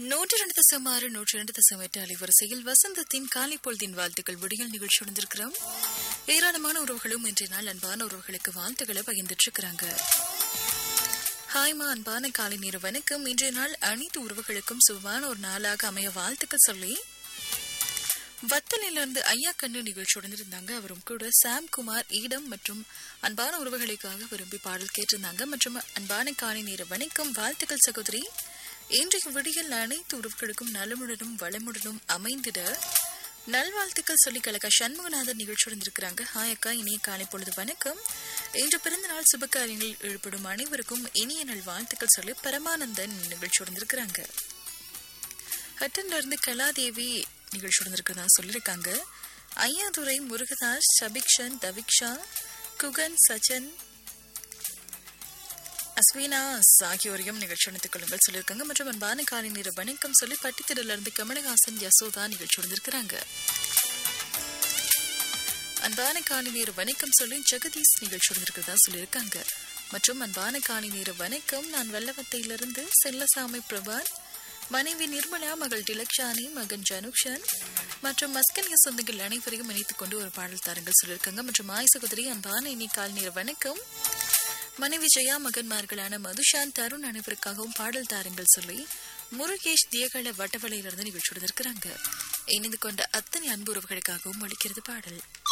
நூற்றி ரெண்டு தசம் ஆறு நூற்றி ரெண்டு தசம் எட்டு அலைவரிசையில் வசந்தத்தின் காலை பொழுதின் வாழ்த்துக்கள் விடியல் நிகழ்ச்சி உணர்ந்திருக்கிறோம் ஏராளமான உறவுகளும் இன்றைய நாள் அன்பான உறவுகளுக்கு வாழ்த்துக்களை பகிர்ந்துட்டு இருக்கிறாங்க ஹாய்மா அன்பான காலை நேர வணக்கம் இன்றைய நாள் அனைத்து உறவுகளுக்கும் சுகமான ஒரு நாளாக அமைய வாழ்த்துக்கள் சொல்லி வத்தலிலிருந்து ஐயா கண்ணு நிகழ்ச்சி உடனிருந்தாங்க அவரும் கூட சாம் குமார் ஈடம் மற்றும் அன்பான உறவுகளுக்காக விரும்பி பாடல் கேட்டிருந்தாங்க மற்றும் அன்பான காலை நேர வணக்கம் வாழ்த்துக்கள் சகோதரி இன்றைய விடியல் அனைத்து உறவுகளுக்கும் நலமுடனும் வளமுடனும் அமைந்திட நல்வாழ்த்துக்கள் சொல்லி கலக்கா சண்முகநாதன் நிகழ்ச்சியுடன் இருக்கிறாங்க ஹாய் அக்கா இனிய காலை பொழுது வணக்கம் இன்று பிறந்த நாள் சுப காரியங்களில் ஈடுபடும் அனைவருக்கும் இனிய நல்வாழ்த்துக்கள் சொல்லி பரமானந்தன் நிகழ்ச்சியுடன் இருக்கிறாங்க ஹட்டன்ல இருந்து கலாதேவி நிகழ்ச்சியுடன் இருக்கிறதா சொல்லியிருக்காங்க ஐயாதுரை முருகதாஸ் சபிக்ஷன் தவிக்ஷா குகன் சச்சன் அஸ்வினா ஆகியோரையும் நிகழ்ச்சி நடத்திக் கொள்ளுங்கள் சொல்லியிருக்காங்க மற்றும் அன்பான காலை நேர வணக்கம் சொல்லி பட்டித்திடல இருந்து கமலஹாசன் யசோதா நிகழ்ச்சி இருந்திருக்கிறாங்க அன்பான காலை நேர வணக்கம் சொல்லி ஜெகதீஷ் நிகழ்ச்சி இருக்கிறதா சொல்லியிருக்காங்க மற்றும் அன்பான காலை நேர வணக்கம் நான் வெள்ளவத்தையிலிருந்து செல்லசாமி பிரபான் மனைவி நிர்மலா மகள் டிலக்ஷானி மகன் ஜனுக்ஷன் மற்றும் மஸ்கனிய சொந்தங்கள் அனைவரையும் இணைத்துக் கொண்டு ஒரு பாடல் தாருங்கள் சொல்லியிருக்காங்க மற்றும் ஆய் சகோதரி அன்பான இனி கால் நேர வணக்கம் மனைவி ஜெயா மகன்மார்களான மதுஷான் தருண் அனைவருக்காகவும் பாடல் தாருங்கள் சொல்லி முருகேஷ் தியகல வட்டவளையிலிருந்து நிகழ்ச்சியுடன் இருக்கிறாங்க இணைந்து கொண்ட அத்தனை அன்பு உறவுகளுக்காகவும் அளிக்கிறது பாடல்